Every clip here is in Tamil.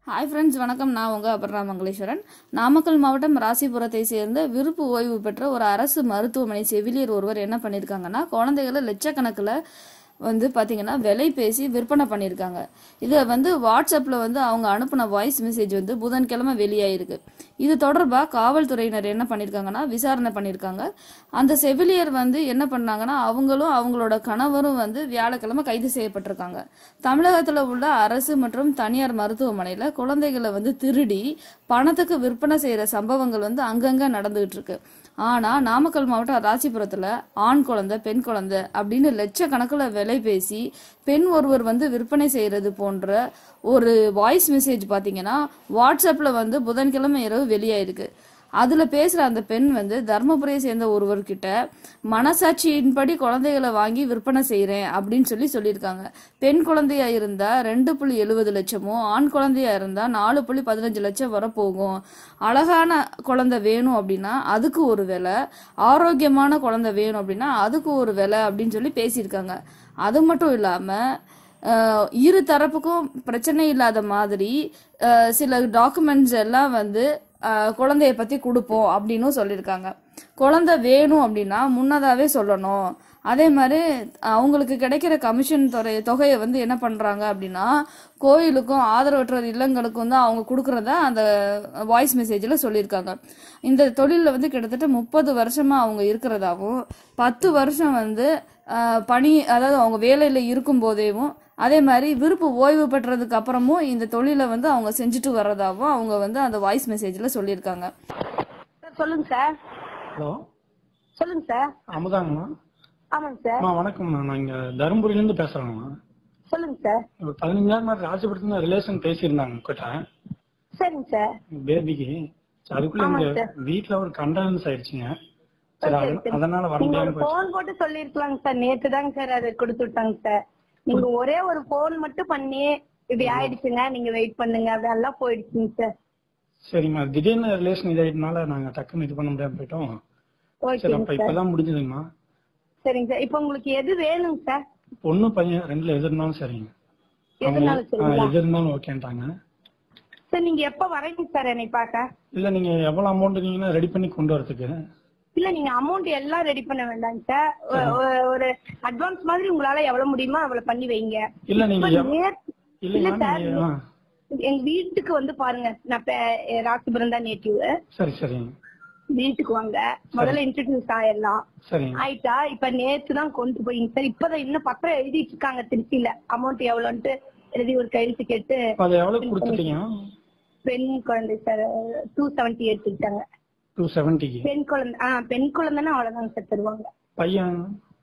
ஹாய் ஃப்ரெண்ட்ஸ் வணக்கம் நான் உங்கள் அபர்ணா மங்களேஸ்வரன் நாமக்கல் மாவட்டம் ராசிபுரத்தை சேர்ந்த விருப்பு ஓய்வு பெற்ற ஒரு அரசு மருத்துவமனை செவிலியர் ஒருவர் என்ன பண்ணியிருக்காங்கன்னா குழந்தைகளை லட்சக்கணக்கில் வந்து பார்த்தீங்கன்னா விலை பேசி விற்பனை பண்ணியிருக்காங்க இதை வந்து வாட்ஸ்அப்பில் வந்து அவங்க அனுப்பின வாய்ஸ் மெசேஜ் வந்து புதன்கிழமை வெளியாயிருக்கு இது தொடர்பாக காவல்துறையினர் என்ன பண்ணியிருக்காங்கன்னா விசாரணை பண்ணியிருக்காங்க அந்த செவிலியர் வந்து என்ன பண்ணாங்கன்னா அவங்களும் அவங்களோட கணவரும் வந்து வியாழக்கிழமை கைது செய்யப்பட்டிருக்காங்க தமிழகத்தில் உள்ள அரசு மற்றும் தனியார் மருத்துவமனையில் குழந்தைகளை வந்து திருடி பணத்துக்கு விற்பனை செய்கிற சம்பவங்கள் வந்து அங்கங்கே நடந்துகிட்டு இருக்கு ஆனால் நாமக்கல் மாவட்டம் ராசிபுரத்தில் ஆண் குழந்தை பெண் குழந்தை அப்படின்னு லட்சக்கணக்கில் விலை பேசி பெண் ஒருவர் வந்து விற்பனை செய்கிறது போன்ற ஒரு வாய்ஸ் மெசேஜ் பார்த்தீங்கன்னா வாட்ஸ்அப்பில் வந்து புதன்கிழமை இரவு வெளியாயிருக்கு அதில் பேசுகிற அந்த பெண் வந்து தர்மபுரியை சேர்ந்த ஒருவர்கிட்ட மனசாட்சியின்படி குழந்தைகளை வாங்கி விற்பனை செய்கிறேன் அப்படின்னு சொல்லி சொல்லியிருக்காங்க பெண் குழந்தையா இருந்தால் ரெண்டு புள்ளி எழுபது லட்சமும் ஆண் குழந்தையா இருந்தால் நாலு புள்ளி பதினஞ்சு லட்சம் வர போகும் அழகான குழந்தை வேணும் அப்படின்னா அதுக்கு ஒரு விலை ஆரோக்கியமான குழந்தை வேணும் அப்படின்னா அதுக்கு ஒரு விலை அப்படின்னு சொல்லி பேசியிருக்காங்க அது மட்டும் இல்லாமல் அஹ் இரு தரப்புக்கும் பிரச்சனை இல்லாத மாதிரி அஹ் சில டாக்குமெண்ட்ஸ் எல்லாம் வந்து அஹ் குழந்தைய பத்தி கொடுப்போம் அப்படின்னும் சொல்லியிருக்காங்க குழந்தை வேணும் அப்படின்னா முன்னதாவே சொல்லணும் அதே மாதிரி அவங்களுக்கு கிடைக்கிற கமிஷன் தொகை தொகையை வந்து என்ன பண்றாங்க அப்படின்னா கோயிலுக்கும் ஆதரவற்ற இல்லங்களுக்கும் தான் அவங்க கொடுக்கறத அந்த வாய்ஸ் மெசேஜில் சொல்லியிருக்காங்க இந்த தொழிலில் வந்து கிட்டத்தட்ட முப்பது வருஷமா அவங்க இருக்கிறதாவும் பத்து வருஷம் வந்து அஹ், பணி அதாவது அவங்க வேலையில் இருக்கும் போதேவும் அதே மாதிரி விருப்பு ஓய்வு பெற்றதுக்கு அப்புறமும் இந்த தொழிலை வந்து அவங்க செஞ்சுட்டு வர்றதாவும் அவங்க வந்து அந்த வாய்ஸ் மெசேஜில் சொல்லியிருக்காங்க சார் சொல்லுங்க சார் ஹலோ சொல்லுங்க சார் அமுதாங்கம்மா ஆமாங்க சார் அம்மா வணக்கம்மா நான் இங்க தருமபுரியிலேருந்து பேசுறேங்கம்மா சொல்லுங்க சார் ஒரு பதினஞ்சாயிரம் மாதிரி ராசிபுரத்துல ரிலேஷன் பேசியிருந்தாங்க உங்ககிட்ட சரிங்க சார் பேபிக்கு சரி, அதுக்குள்ள ஆமாங்க இங்க சார். வீட்ல ஒரு கண்டனன்ஸ் ஆயிடுச்சுங்க சரி சரி, அத- சரி. அதனால வர நீங்க ஒரு முடியாம போச்சு போன் போட்டு சொல்லிருக்கலாங்க சார் நேத்து தாங்க சார் அதை கொடுத்து விட்டாங்க சார் நீங்க ஒரே ஒரு போன் மட்டும் பண்ணி இப்படி ஆயிடுச்சுங்க நீங்க வெயிட் பண்ணுங்க அதெல்லாம் போயிடுச்சுங்க சார் சரிம்மா திடீர்னு ரிலேஷன் இதாயிட்டனால நாங்க டக்குன்னு இது பண்ண முடியாம போயிட்டோம் சரி ஓகேங்க அப்ப சார் இப்பதான் முடிஞ்சதுங்கம்மா சரிங்க சார் இப்போ உங்களுக்கு எது வேணுங்க சார் பொண்ணு பையன் ரெண்டுல எது இருந்தாலும் சரிங்க அவங்க எதுனாலும் ஆ, சரிங்களா எது இருந்தாலும் ஓகேன்ட்டாங்க சார் நீங்க எப்ப வரீங்க சார் என்னை பார்க்க இல்ல நீங்க எவ்வளவு அமௌண்ட் நீங்கன்னா ரெடி பண்ணி கொண்டு வரதுக்கு இல்ல நீங்க அமௌண்ட் எல்லாம் ரெடி பண்ண வேண்டாங்க சார் ஒ- ஒ- ஒரு அட்வான்ஸ் மாதிரி உங்களால எவ்வளவு முடியுமோ அவ்வளவு பண்ணி வைங்க இல்ல நீங்க இப்ப எவ்- நேத்து- இல்ல இல்லைங்க சார் நீங்க ஆ, எங்க வீட்டுக்கு வந்து பாருங்க நான் பே- ராசிபுரம் தான் நேட்டிவ் சரி சரிங்க வீட்டுக்கு வாங்க முதல்ல இன்ட்ரடியூஸ் ஆயிடலாம் சரிங்க ஆயிட்டா இப்ப நேத்து தான் கொண்டு போயிங்க சார் இப்பதான் இன்னும் பத்திரம் எழுதிட்டு இருக்காங்க திருச்சியில அமௌண்ட் எவ்வளவுன்ட்டு எழுதி ஒரு கையெழுத்து கேட்டு அப்ப அதை எவ்வளவு கொடுத்துட்டீங்க பெண் குழந்தை சார் டூ செவன்டி எடுத்துக்கிட்டாங்க டூ செவன்ட்டிக்கு பெண் குழந்தை ஆஹ் பெண் குழந்தைன்னா அவ்வளவுதாங்க சார் தருவாங்க பையன்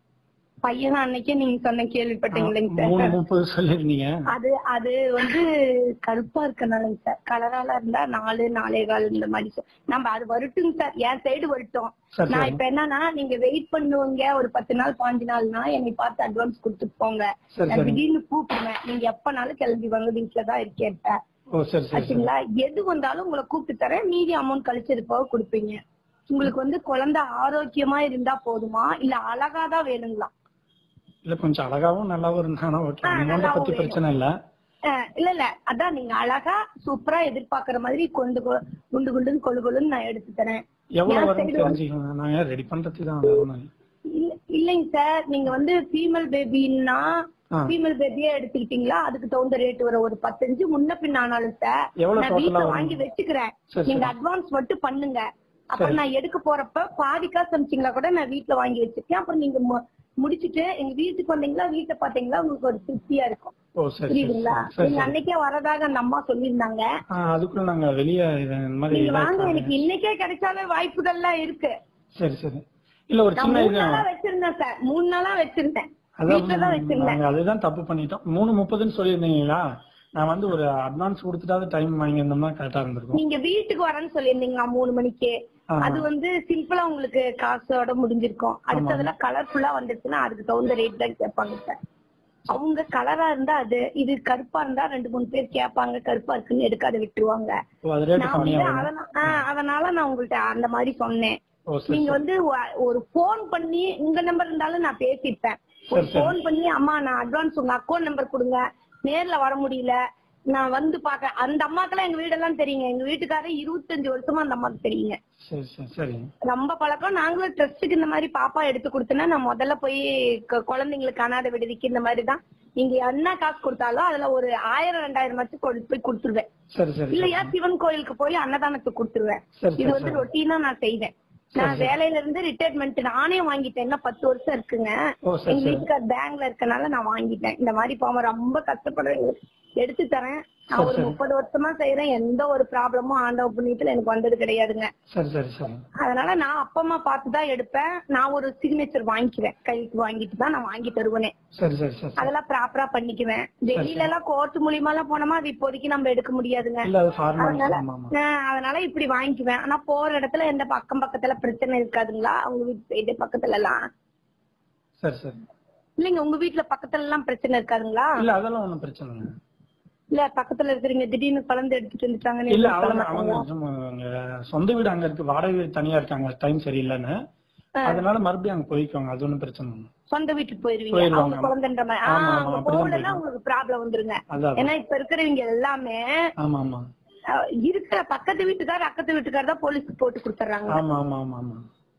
பையன் அன்னைக்கே நீங்க சொன்ன கேள்விப்பட்டீங்க இல்லைங்க மூணு சார் முப்பது சொல்லிருந்தீங்க அது அது வந்து கருப்பா இருக்கனாலங்க சார் கலரால இருந்தா நாலு நாலே கால் இந்த மாதிரி சார் நம்ம அது வரட்டுங்க சார் என் சைடு வரட்டும் சரி நான் சரி இப்ப என்னன்னா நீங்க வெயிட் பண்ணுவீங்க ஒரு பத்து நாள் பாஞ்சு நாள்னா என்னை பார்த்து அட்வான்ஸ் கொடுத்துட்டு போங்க சரி நான் சரி திடீர்னு கூப்பிடுவேன் நீங்க எப்பனாலும் கிளம்பி வாங்க வீட்டுலதான் இருக்கேன் ஓ சரி சரி சரி ஆச்சுங்களா எது வந்தாலும் உங்களை கூப்பிட்டு தரேன் மீதி அமௌண்ட் கழிச்சது போக கொடுப்பீங்க உங்களுக்கு வந்து குழந்தை ஆரோக்கியமா இருந்தா போதுமா இல்ல அழகாதான் வேணுங்களா இல்ல கொஞ்சம் அழகாவும் நல்லாவும் இருந்தானா ஓகே ஆ, அமௌண்ட் நல்லாவும் பத்தி பிரச்சனை இல்ல அஹ் இல்ல இல்ல அதான் நீங்க அழகா சூப்பரா எதிர்பார்க்கிற மாதிரி கொண்டு கொ- குண்டு குண்டுன்னு கொழு கொழுன்னு நான் எடுத்து தரேன் எவ்வளவு என் வரும்னு side வந்து- தெரிஞ்சுக்கலாம் நாங்க ரெடி பண்றதுக்கு தான் வரணும் இல்ல- இல்லைங்க சார் நீங்க வந்து ஃபீமேல் பேபின்னா ஆ ஃபீமேல் பேபியே எடுத்துக்கிட்டீங்களா அதுக்கு தகுந்த ரேட் வரும் ஒரு பத்தஞ்சு முன்ன பின்ன ஆனாலும் சார் எவ்வளவு நான் டோட்டலா வீட்டுல வரும் வாங்கி வச்சுக்கிறேன் சரி நீங்க சரி அட்வான்ஸ் மட்டும் பண்ணுங்க அப்புறம் சரி. நான் எடுக்க போறப்ப பாதி காசு அமிச்சிங்களா கூட நான் வீட்டுல வாங்கி வச்சிருக்கேன் அப்புறம் நீங்க மு- முடிச்சிட்டு எங்க வீட்டுக்கு வந்தீங்களா வீட்டை பாத்தீங்களா உங்களுக்கு ஒரு திருப்தியா இருக்கும் ஓ சரி சரி புரியுதுங்களா சரி நீங்க சரி அன்னைக்கே வரதாக அந்த அம்மா சொல்லியிருந்தாங்க ஆ அதுக்குள்ள நாங்க வெளியே இது இந்த மாதிரி நீங்க வாங்க இதாயிட்டாங்க. எனக்கு இன்னைக்கே கிடைச்சாலே வாய்ப்புகள்லாம் இருக்கு சரி சரி இல்ல ஒரு நான் சின்ன மூணு இது நாளா வச்சிருந்தேன் சார் மூணு நாளா வச்சிருந்தேன் அதான் வீட்டுலதான் வச்சிருந்தேன் நாங்க அதுதான் தப்பு பண்ணிட்டோம் மூணு முப்பதுன்னு சொல்லியிருந்தீங்களா நான் வந்து ஒரு அட்வான்ஸ் கொடுத்துட்டாவது டைம் வாங்கியிருந்தோம்னா கரெக்டா இருந்திருக்கும் நீங்க வீட்டுக்கு வரேன்னு சொல்லியிருந்தீங்களா மூணு மணிக்கு ஆ, அது வந்து சிம்பிளா உங்களுக்கு காசோட முடிஞ்சிருக்கும் அடுத்ததுல கலர்ஃபுல்லா வந்துருச்சுன்னா அதுக்கு தகுந்த ரேட் தான் கேட்பாங்க சார் அவங்க கலரா இருந்தா அது இது கருப்பா இருந்தா ரெண்டு மூணு பேர் கேட்பாங்க கருப்பா இருக்குன்னு எடுக்காத விட்டுருவாங்க ஓ அது ரேட்டு நான் கம்மியா வந்து வரும் அதனா- ஆ, அதனால நான் உங்கள்ட்ட அந்த மாதிரி சொன்னேன் ஓ சரி நீங்க சரி வந்து ஒ- ஒரு போன் பண்ணி உங்க நம்பர் இருந்தாலும் நான் பேசிப்பேன் ஒரு சரி, சரி. போன் பண்ணி அம்மா நான் அட்வான்ஸ் உங்க அக்கௌண்ட் நம்பர் கொடுங்க நேர்ல வர முடியல நான் வந்து பாக்க அந்த அம்மாக்கெல்லாம் எங்க வீடெல்லாம் தெரியுங்க எங்க வீட்டுக்காரர் இருபத்தஞ்சு வருஷமா அந்த அம்மாக்கு தெரியுங்க சரி சரி சரி ரொம்ப பழக்கம் நாங்களும் ட்ரஸ்ட்டுக்கு இந்த மாதிரி பாப்பா எடுத்து கொடுத்தேன்னா நான் முதல்ல போய் கு- குழந்தைங்களுக்கு அனாதை விடுதிக்கு இந்த மாதிரி தான் நீங்க என்ன காசு கொடுத்தாலும் அதுல ஒரு ஆயிரம் ரெண்டாயிரம் வச்சு கொண்டு போய் கொடுத்துருவேன் சரி சரி இல்லையா சிவன் கோயிலுக்கு போய் அன்னதானத்துக்கு கொடுத்துருவேன் சரி இது சரி வந்து சரி ரொட்டீனா நான் செய்வேன் நான் வேலையில இருந்து ரிட்டையர்மெண்ட் நானே வாங்கிட்டேன் இன்னும் பத்து வருஷம் இருக்குங்க ஓ சரி எங்க சரி வீட்டுக்கார் பேங்க்ல இருக்கனால நான் வாங்கிட்டேன் இந்த மாதிரி பாவம் ரொம்ப கஷ்டப்படுறேன் எடுத்து தரேன் நான் சரி, ஒரு சரி. முப்பது வருஷமா செய்யறேன் எந்த ஒரு ப்ராப்ளமும் ஆண்டவ புண்ணியத்துல எனக்கு வந்தது கிடையாதுங்க சரி சரி சரி அதனால நான் அப்பா அம்மா பார்த்து தான் எடுப்பேன் நான் ஒரு சிக்னேச்சர் வாங்கிக்குவேன் கைக்கு வாங்கிட்டு தான் நான் வாங்கி தருவேனே சரி சரி சரி சரி அதெல்லாம் ப்ராப்பரா பண்ணிக்குவேன் வெளியில எல்லாம் கோர்ட் மூலியமா எல்லாம் போனோமா அது இப்போதைக்கு நம்ம எடுக்க முடியாதுங்க இல்ல அது ஃபார்மாலிட்டி அதனால ஆமா ஆமா நான் அதனால இப்படி வாங்கிக்குவேன் ஆனா போற இடத்துல எந்த பக்கம் பக்கத்துல பிரச்சனை இருக்காதுங்களா அவங்க வீட்டு சைடு பக்கத்துல எல்லாம் சரி சரி இல்லைங்க உங்க வீட்டுல பக்கத்துல எல்லாம் பிரச்சனை இருக்காதுங்களா இல்ல அதெல்லாம் ஒண்ணும் பிரச்சனை இல்ல இல்ல பக்கத்துல இருக்கிறீங்க திடீர்னு குழந்தை எடுத்துட்டு வந்துட்டாங்கன்னு இல்ல எதுவும் சொல்ல அவங்க அவங்க மாட்டாங்களா? சும்மா அவங்க சொந்த வீடு அங்க இருக்கு வாடகை வீடு தனியா இருக்காங்க டைம் சரியில்லைன்னு அதனால மறுபடியும் அங்க போய்க்குவாங்க அது ஒண்ணும் பிரச்சனை இல்லை சொந்த வீட்டுக்கு போயிருவீங்க போயிருவாங்க. அவங்க குழந்தைன்ற மாதிரி ஆமா, ஆஹ் ஆமா, அவங்க அப்படிதான் போகலன்னா போயிருவாங்க. உங்களுக்கு ப்ராப்ளம் வந்துருங்க அதான் ஏன்னா இப்ப இருக்கிறவங்க எல்லாமே ஆமா ஆமா அஹ், இருக்கிற பக்கத்து வீட்டுக்கார் அக்கத்து வீட்டுக்கார் தான் போலீஸ்க்கு போட்டு கொடுத்துறாங்க ஆமா ஆமா ஆமா ஆமா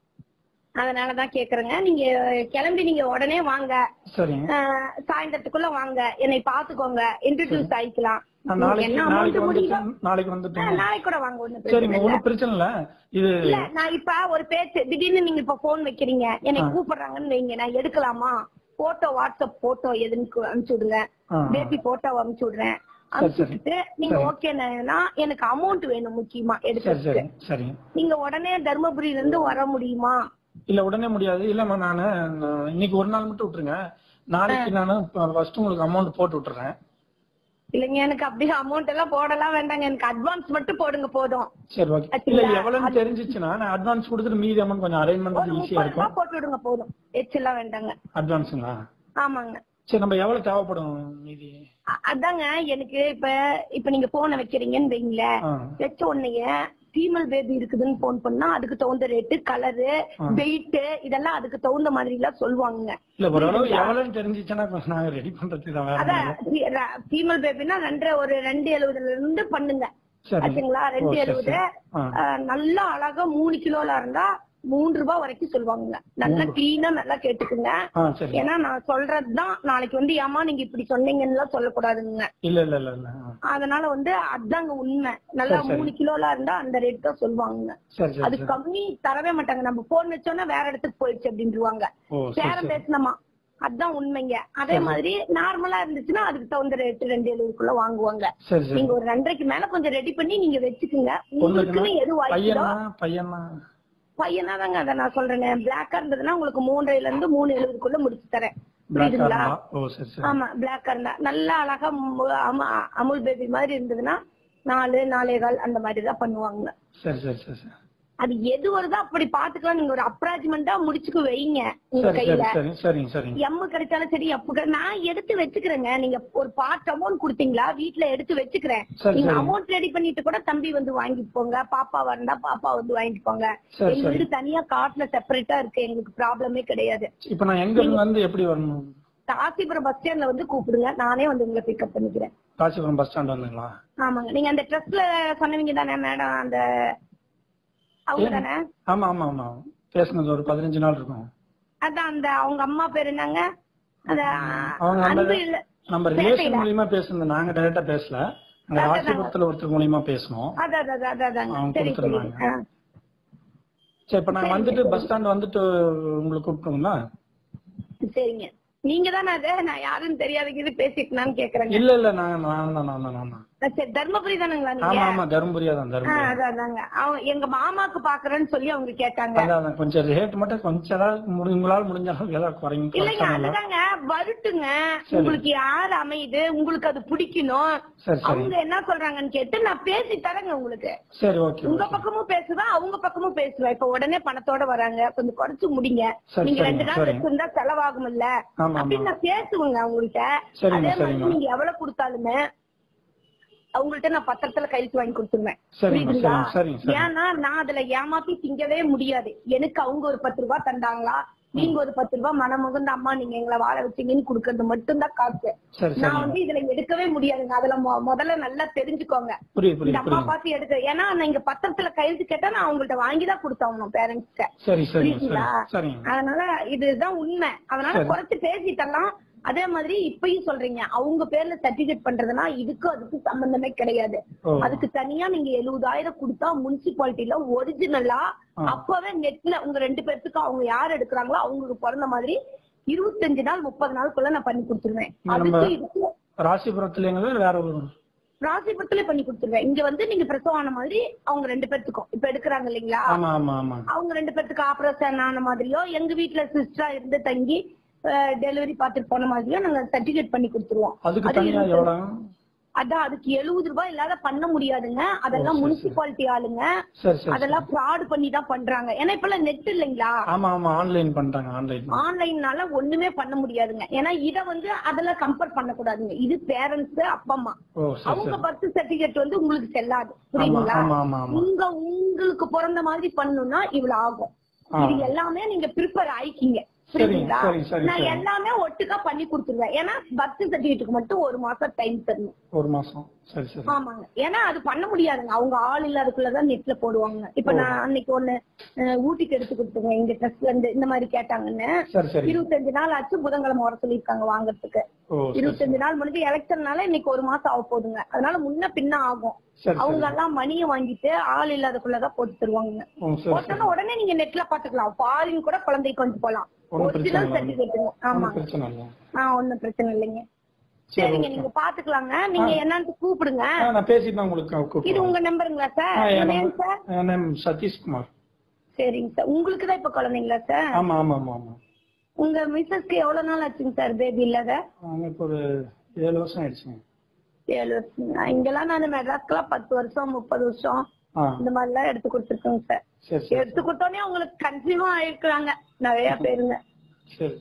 அதனாலதான் கேக்குறேங்க நீங்க கிளம்பி நீங்க உடனே வாங்க சரிங்க அஹ், சாயந்தரத்துக்குள்ள வாங்க என்னை பாத்துக்கோங்க இன்ட்ரடியூஸ் ஆயிக்கலாம் நான் உங்களுக்கு நாளைக்கு என்ன நாளைக்கு அமௌண்ட் வந்துட்டு முடியுதோ நாளைக்கு அஹ், வந்துட்டு நாளைக்கு கூட வாங்க ஒண்ணு பிரச்சனை சரிங்க இல்ல. ஒண்ணும் பிரச்சனை இல்ல இது இல்ல நான் இப்ப ஒரு பேச்சு திடீர்னு நீங்க இப்ப போன் வைக்கிறீங்க என்னை ஆ. கூப்பிடுறாங்கன்னு வைங்க நான் எடுக்கலாமா போட்டோ வாட்ஸ்அப் போட்டோ எதுன்னு அனுப்பிச்சு விடுங்க ஆ, ஆ. பேபி போட்டோ அனுப்பிச்சு விடுறேன் சரி, அனுப்பிச்சு சரி. விட்டுட்டு நீங்க சரி. ஓகேன்னா எனக்கு அமௌண்ட் வேணும் முக்கியமா சரி எடுக்கிறதுக்கு சரி சரிங்க நீங்க உடனே தர்மபுரியில இருந்து வர முடியுமா இல்ல உடனே முடியாது இல்லம்மா நானு நான் இன்னைக்கு ஒரு நாள் மட்டும் விட்டுருங்க நாளைக்கு நானு ஃபர்ஸ்ட் உங்களுக்கு அமௌண்ட் போட்டு விட்டுறேன் இல்லைங்க எனக்கு அப்படியே அமௌண்ட் எல்லாம் போடலாம் வேண்டாங்க எனக்கு அட்வான்ஸ் மட்டும் போடுங்க போதும் சரி ஓகே ஆச்சுங்களா? இல்ல எவ்வளவுன்னு தெரிஞ்சிச்சுன்னா நான் அட்வான்ஸ் கொடுத்துட்டு மீதி அமௌண்ட் கொஞ்சம் அரேஞ்ச் ஒரு பண்றது ஈஸியா முப்பது இருக்கும் ரூபாய் போட்டு விடுங்க போதும் எச்செல்லாம் வேண்டாங்க அட்வான்ஸுங்களா ஆமாங்க சரி நம்ம எவ்வளவு தேவைப்படும் மீதி அ- அதாங்க எனக்கு இப்ப இப்ப நீங்க போன வைக்கிறீங்கன்னு வைங்களேன் ஆ, வச்ச உடனே ஃபீமேல் பேபி இருக்குதுன்னு போன் பண்ணா அதுக்கு தகுந்த ரேட்டு கலரு ஆ. வெயிட் இதெல்லாம் அதுக்கு தகுந்த மாதிரி எல்லாம் சொல்லுவாங்க இல்ல ஓரளவு எவ்வளவுன்னு தெரிஞ்சிச்சுன்னா கொஞ்சம் நாங்க ரெடி பண்றதுக்கு தான் வேற ஒண்ணும் இல்ல. அதான் ஃபீமேல் பேபினா ரெண்டரை ஒரு ரெண்டு எழுபதுல இருந்து பண்ணுங்க சரி ஆச்சுங்களா ஓ, ரெண்டு சரி, எழுபது சரி. ஆ, அஹ், நல்லா அழகா மூணு கிலோல இருந்தா மூன்று ரூபாய் வரைக்கும் சொல்லுவாங்க நல்லா கிளீனா நல்லா கேட்டுக்குங்க ஆ சரி ஏன்னா நான் சொல்றதுதான் நாளைக்கு வந்து ஏமா நீங்க இப்படி சொன்னீங்கன்னு எல்லாம் சொல்லக்கூடாதுங்க இல்ல இல்ல இல்ல இல்ல ஆ. அதனால வந்து அதாங்க உண்மை நல்லா சரி, சரி. மூணு கிலோல இருந்தா அந்த ரேட் தான் சொல்லுவாங்க சரி சரி அது சரி கம்மி தரவே மாட்டாங்க நம்ம போன் வச்சோன்னா வேற இடத்துக்கு போயிடுச்சு அப்படின்ட்டுருவாங்க ஓ சரி பேரம் சரி பேசணுமா அதான் உண்மைங்க அதே மாதிரி நார்மலா இருந்துச்சுன்னா அதுக்கு தகுந்த ரேட்டு ரெண்டு எழுபதுக்குள்ள வாங்குவாங்க சரி சரி நீங்க ஒரு ரெண்டரைக்கு மேல கொஞ்சம் ரெடி பண்ணி நீங்க வச்சுக்குங்க உங்களுக்குன்னு எது வாய்க்குதோ பையனா பையனா பையனா தாங்க அதை நான் சொல்றேன் பிளாக்கா இருந்ததுன்னா உங்களுக்கு மூன்றரைல இருந்து மூணு எழுபதுக்குள்ள முடிச்சு தரேன் பிளாக் புரியுதுங்களா ஓ சரி சரி ஆமா பிளாக்கா இருந்தா நல்லா அழகா மு- அம- அமுல் பேபி மாதிரி இருந்ததுன்னா நாலு நாலே கால் அந்த மாதிரி தான் பண்ணுவாங்க சரி சரி சரி சரி அது எது வருதோ அப்படி பாத்துக்கலாம் நீங்க ஒரு அப்ராச்மெண்டா முடிச்சுக்கு வைங்க உங்க சரி கையில சரி சரி சரிங்க சரிங்க எம்மு கிடைச்சாலும் சரி எப்பு கிடை- நான் எடுத்து வச்சுக்கிறேங்க நீங்க ஒரு பார்ட் அமௌண்ட் கொடுத்தீங்களா வீட்ல எடுத்து வச்சுக்கிறேன் சரி நீங்க சரி அமௌண்ட் ரெடி பண்ணிட்டு கூட தம்பி வந்து வாங்கிட்டு போங்க பாப்பா வந்தா பாப்பா வந்து வாங்கிட்டு போங்க சரி எங்க சரி வீடு தனியா காட்டுல செப்பரேட்டா இருக்கு எங்களுக்கு ப்ராப்ளமே கிடையாது இப்ப நான் எங்க இருந்து வந்து எப்படி வரணும் காசிபுரம் பஸ் ஸ்டாண்ட்ல வந்து கூப்பிடுங்க நானே வந்து உங்களை பிக்கப் பண்ணிக்கிறேன் காசிபுரம் பஸ் ஸ்டாண்ட் வந்துங்களா ஆமாங்க நீங்க அந்த ட்ரெஸ்ல சொன்னவங்க தானே மேடம் அந்த அவங்க தானே ஆமா ஆமா ஆமா பேசுனது ஒரு பதினஞ்சு நாள் இருக்கும் அதான் அந்த அவங்க அம்மா பேர் என்னங்க அந்த அவங்க அன்பு நம்ம இல்ல நம்ம ரிலேஷன் மூலியமா பேசுனது நாங்க டைரக்டா பேசல அங்க ராசிபுரத்துல ஒருத்தர் மூலியமா பேசணும் அதான் அதான் அதான், அதாங்க அவங்க சரி சரி கொடுத்திருந்தாங்க. ஆ. சரி இப்ப நான் வந்துட்டு பஸ் ஸ்டாண்ட் வந்துட்டு உங்களுக்கு கூப்பிட்டுங்களா சரிங்க நீங்க தானே அது நான் யாருன்னு தெரியாதது பேசிக்கலாம்னு கேக்குறேங்க இல்ல இல்ல நான் நான் தான் நான் தான் நான் தான் சரி தர்மபுரி தானுங்களா நீங்க ஆமா ஆமா தருமபுரியா தான் ஆ, தருமபுரி அதான் அதாங்க அவங்க எங்க மாமாக்கு பாக்குறேன்னு சொல்லி அவங்க கேட்டாங்க அதான் அதான் கொஞ்சம் ரேட் மட்டும் கொஞ்சம் ஏதாவது முடி- உங்களால முடிஞ்ச அளவுக்கு ஏதாவது குறைங்க இல்லைங்க குறைச்சா நல்லா அதுதாங்க வருட்டுங்க சரி. உங்களுக்கு யார் அமையுது உங்களுக்கு அது பிடிக்கணும் சரி சரி அவங்க என்ன சொல்றாங்கன்னு கேட்டு நான் பேசி தரேங்க உங்களுக்கு சரி ஓகே உங்க ஓகே பக்கமும் பேசுவேன் அவங்க பக்கமும் பேசுவேன் இப்ப உடனே பணத்தோட வராங்க கொஞ்சம் குறைச்சு முடிங்க சரி நீங்க ரெண்டு சரிங்க நாள் சரிங்க வச்சிருந்தா செலவாகும் இல்ல ஆமா அப்படின்னு ஆமா நான் பேசுவேங்க அவங்கள்ட்ட சரிங்க அதே மாதிரி சரிங்க நீங்க எவ்வளவு கொடுத்தாலுமே அவங்கள்ட்ட நான் பத்திரத்துல கையெழுத்து வாங்கி கொடுத்துருவேன் சரிங்க புரியுதுங்களா சரிங்க சரிங்க சரிங்க ஏன்னா நான் அதுல ஏமாத்தி திங்கவே முடியாது எனக்கு அவங்க ஒரு பத்து ரூபாய் தந்தாங்களா நீங்க ஒரு பத்து ரூபாய் மனமுகந்த அம்மா நீங்க எங்களை வாழ வச்சீங்கன்னு கொடுக்கறது மட்டும்தான் காசு சரி நான் சரி வந்து இதுல எடுக்கவே முடியாதுங்க அதுல மொ- முதல்ல நல்லா தெரிஞ்சுக்கோங்க புரியுது இந்த புரியுது அம்மா புரியுது பார்த்து எடுக்க ஏன்னா நீங்க பத்திரத்துல கையெழுத்து கேட்டா நான் அவங்கள்ட்ட வாங்கிதான் கொடுத்தவங்க பேரண்ட்ஸ்க்கு சரி சரி சரி புரியுதுங்களா? சரிங்க அதனால இதுதான் உண்மை அதனால சரி. குறைச்சு பேசிட்டலாம் அதே மாதிரி இப்பயும் சொல்றீங்க அவங்க பேர்ல சர்டிபிகேட் பண்றதுன்னா இதுக்கும் அதுக்கு சம்பந்தமே கிடையாது ஓ அதுக்கு தனியா நீங்க எழுபதாயிரம் கொடுத்தா முனிசிபாலிட்டில ஒரிஜினலா ஆ. அப்பவே நெட்ல உங்க ரெண்டு பேர்த்துக்கு அவங்க யார் எடுக்கிறாங்களோ அவங்களுக்கு பிறந்த மாதிரி இருபத்தஞ்சு நாள் முப்பது நாளுக்குள்ள நான் பண்ணி கொடுத்துருவேன் நம்ம- அதுக்கு இதுக்கு ராசிபுரத்துலங்கிறது வேற ஒரு ராசிபுரத்துல பண்ணி கொடுத்துருவேன் இங்க வந்து நீங்க பிரசவம் ஆன மாதிரி அவங்க ரெண்டு பேர்த்துக்கும் இப்ப எடுக்கிறாங்க இல்லைங்களா ஆமா ஆமா ஆமா அவங்க ரெண்டு பேர்த்துக்கு ஆபரேஷன் ஆன மாதிரியோ எங்க வீட்டுல சிஸ்டரா இருந்து தங்கி டெலிவரி பார்த்துட்டு போன மாதிரியோ நாங்க சர்டிபிகேட் பண்ணி கொடுத்துருவோம் அதுக்கு அது தனியா இருக்கு. எவ்வளவு அதான் அதுக்கு எழுபது ரூபாய் இல்லாத பண்ண முடியாதுங்க அதெல்லாம் ஓ, சரி, முனிசிபாலிட்டி ஆளுங்க சரி சரி அதெல்லாம் ஃப்ராட் பண்ணி தான் பண்றாங்க ஏன்னா இப்ப நெட் இல்லைங்களா ஆமா ஆமா ஆன்லைன் பண்றாங்க ஆன்லைன் ஆன்லைன்னால ஒண்ணுமே பண்ண முடியாதுங்க ஏன்னா இத வந்து அதெல்லாம் கம்பேர் பண்ண கூடாதுங்க இது பேரண்ட்ஸ் அப்பா அம்மா ஓ சரி அவங்க சரி பர்த் சர்டிபிகேட் வந்து உங்களுக்கு செல்லாது ஆமா புரியுதுங்களா ஆமா ஆமா ஆமா உங்க உங்களுக்கு பிறந்த மாதிரி பண்ணணும்னா இவ்வளவு ஆகும் ஆ. இது எல்லாமே நீங்க ப்ரிப்பேர் ஆயிக்கீங்க சரி புரியுதுங்களா சரி சரி நான் சரி எல்லாமே ஒட்டுக்கா பண்ணி கொடுத்துருவேன் ஏன்னா பர்த் சர்டிபிகேட்டுக்கு மட்டும் ஒரு மாசம் டைம் தரணும் ஒரு மாசம் சரி சரி ஆமாங்க ஏன்னா அது பண்ண முடியாதுங்க அவங்க ஆள் இல்லாதக்குள்ளதான் நெட்ல போடுவாங்க இப்ப ஓ. நான் அன்னைக்கு ஒண்ணு அஹ், ஊட்டிக்கு எடுத்து கொடுத்துங்க எங்க ட்ரெஸ்ல இருந்து இந்த மாதிரி கேட்டாங்கன்னு சரி சரி இருபத்தஞ்சு நாள் ஆச்சு புதன்கிழமை வர சொல்லியிருக்காங்க வாங்குறதுக்கு ஓ சரி சரி இருபத்தஞ்சு நாள் முடிஞ்சு எலெக்ஷன்னால இன்னைக்கு ஒரு மாசம் ஆக போகுதுங்க அதனால முன்ன பின்ன ஆகும் சரி அவங்க சரி எல்லாம் மணியை வாங்கிட்டு ஆள் இல்லாதக்குள்ளதான் போட்டு தருவாங்க ஓ சரி சரி போட்டோன்னா உடனே நீங்க நெட்ல பாத்துக்கலாம் ஃபாரின் கூட குழந்தைக்கு வந்து போலாம் ஒண்ணும் பிரச்சனை ஒரிஜினல் இல்லை சர்டிபிகேட் ஆமா ஒன்றும் பிரச்சனை இல்லை ஆஹ் ஒண்ணும் பிரச்சனை இல்லைங்க சரி சரிங்க ஓகே நீங்க பாத்துக்கலாங்க நீங்க என்னன்னு கூப்பிடுங்க ஆ, நான் பேசிட்டு நான் உங்களுக்கு இது கூப்பிடுறேன் உங்க நம்பருங்களா சார் ஆ, என் நேம் number- சார் என் name சதீஷ்குமார் சரிங்க சார் உங்களுக்கு தான் இப்ப குழந்தைங்களா சார் ஆமா ஆமா ஆமா ஆமா உங்க மிஸ்ஸஸ்க்கு எவ்வளவு நாள் ஆச்சுங்க சார் பேபி இல்லாத அவங்க இப்போ ஒரு ஏழு வருஷம் ஆயிடுச்சுங்க ஏழு வருஷம் இங்கெல்லாம் நான் மெட்ராஸ்க்குலாம் பத்து வருஷம் முப்பது வருஷம் ஆ இந்த மாதிரி எல்லாம் எடுத்து கொடுத்துருக்கோங்க சார் சரி சரி எடுத்து கொடுத்தோடனே உங்களுக்கு கன்சீவும் ஆயிருக்கிறாங்க நிறைய பேருங்க சரி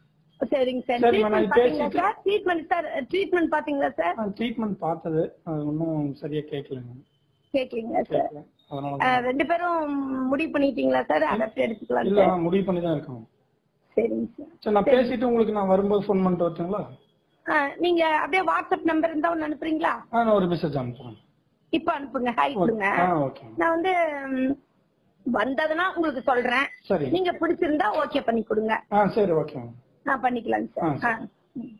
சரிங்க சார் சரிம்மா, நான் ட்ரீட்மெண்ட் பாத்தீங்களா பேசிட்டு- சார் ட்ரீட்மெண்ட் சார் ட்ரீட்மெண்ட் பாத்தீங்களா சார் ட்ரீட்மெண்ட் பார்த்தது அது ஒன்றும் சரியா கேட்கலங்க கேக்கலீங்களா சார் கேட்கல அதனால அஹ், தான். ரெண்டு பேரும் முடிவு பண்ணிட்டீங்களா சார் அடாப்ட் எடுத்துக்கலாம் இல்ல சார் நான் முடிவு பண்ணி தான் இருக்கோம் சரிங்க சார் சரி நான் பேசிட்டு உங்களுக்கு நான் வரும்போது ஃபோன் பண்ணிட்டு வரட்டுங்களா அஹ், நீங்க அப்படியே வாட்ஸ்அப் நம்பர் இருந்தா ஒண்ணு அனுப்புறீங்களா ஆ நான் ஒரு மெசேஜ் அனுப்புறேன் இப்ப அனுப்புங்க ஹாய் கொடுங்க ஆ ஓகே நான் வந்து ம், வந்ததுன்னா உங்களுக்கு சொல்றேன் சரி நீங்க பிடிச்சிருந்தா ஓகே பண்ணி கொடுங்க ஆ சரி ஓகே நான் பண்ணிக்கலாம் ஆ, சார் சரி. ஆ. ம்.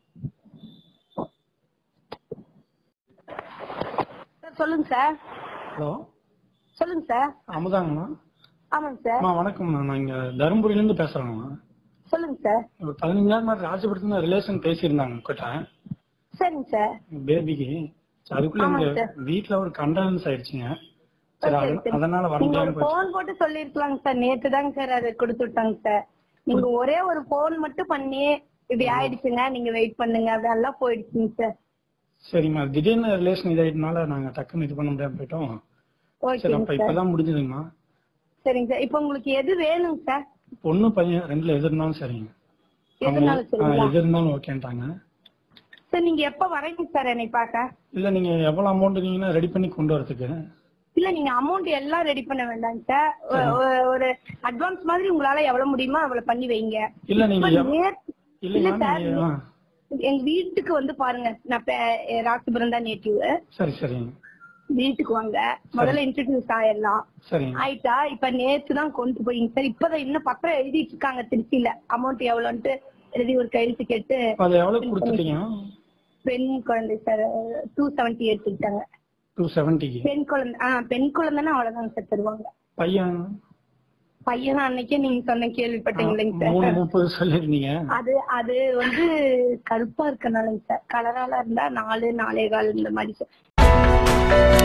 சார் சொல்லுங்க சார் ஹலோ சொல்லுங்க சார் அமுதாங்கண்ணா ஆமாங்க சார் அம்மா வணக்கம்ண்ணா நான் இங்க தருமபுரியில இருந்து பேசுறேங்கண்ணா சொல்லுங்க சார் ஒரு பதினஞ்சாயிரம் மாதிரி ராஜபுரத்துல ரிலேஷன் பேசியிருந்தாங்க உங்ககிட்ட சரிங்க சார் பேபிக்கு அதுக்குள்ள ஆமாங்க இங்க சார். வீட்ல ஒரு கண்டனன்ஸ் ஆயிடுச்சுங்க சரி சரி, அது- சரி. அதனால வர நீங்க ஒரு முடியாம போச்சு போன் போட்டு சொல்லிருக்கலாங்க சார் நேத்து தாங்க சார் அதை கொடுத்து விட்டாங்க சார் நீங்க ஒரே ஒரு போன் மட்டும் பண்ணி இப்படி ஆயிடுச்சுங்க நீங்க வெயிட் பண்ணுங்க அப்படி நல்லா போயிடுச்சுங்க சார் சரிம்மா திடீர்னு ரிலேஷன் இதாயிட்டனால நாங்க டக்குன்னு இது பண்ண முடியாம போயிட்டோம் சரி ஓகேங்க அப்ப சார் இப்பதான் முடிஞ்சதுங்கம்மா சரிங்க சார் இப்போ உங்களுக்கு எது வேணுங்க சார் பொண்ணு பையன் ரெண்டுல எது இருந்தாலும் சரிங்க எதுனாலும் ஆ, சொல்லுங்க எது இருந்தாலும் ஓகேன்ட்டாங்க சார் நீங்க எப்ப வரீங்க சார் என்னை பார்க்க இல்ல நீங்க எவ்வளவு அமௌண்ட் நீங்கன்னா ரெடி பண்ணி கொண்டு வரதுக்கு இல்ல நீங்க அமௌண்ட் எல்லாம் ரெடி பண்ண வேண்டாங்க சார் ஒ- ஒ- ஒரு அட்வான்ஸ் மாதிரி உங்களால எவ்வளவு முடியுமோ அவ்வளவு பண்ணி வைங்க இல்ல நீங்க இப்ப எவ்- நேத்து- இல்லையா இல்ல சார், நீங்க ஆ, எங்க வீட்டுக்கு வந்து பாருங்க நான் பே- ராசிபுரம் தான் நேட்டிவ் சரி சரிங்க வீட்டுக்கு வாங்க முதல்ல இன்ட்ரடியூஸ் ஆயிடலாம் சரிங்க ஆயிட்டா இப்ப நேத்து தான் கொண்டு போயிங்க சார் இப்பதான் இன்னும் பத்திரம் எழுதிட்டு இருக்காங்க திருச்சியில அமௌண்ட் எவ்வளவுன்ட்டு எழுதி ஒரு கையெழுத்து கேட்டு அது எவ்வளவு கொடுத்துட்டீங்க பெண் குழந்தை சார் டூ செவன்டி எடுத்துக்கிட்டாங்க டூ செவன்ட்டிக்கு பெண் குழந்தை ஆஹ் பெண் குழந்தைன்னா அவ்வளவுதாங்க சார் தருவாங்க பையன் பையன் அன்னைக்கே நீங்க சொன்ன கேள்விப்பட்டீங்க இல்லைங்க மூணு சார் முப்பது சொல்லிருந்தீங்க அது அது வந்து கருப்பா இருக்கனாலங்க சார் கலரால இருந்தா நாலு நாலே கால் இந்த மாதிரி சார்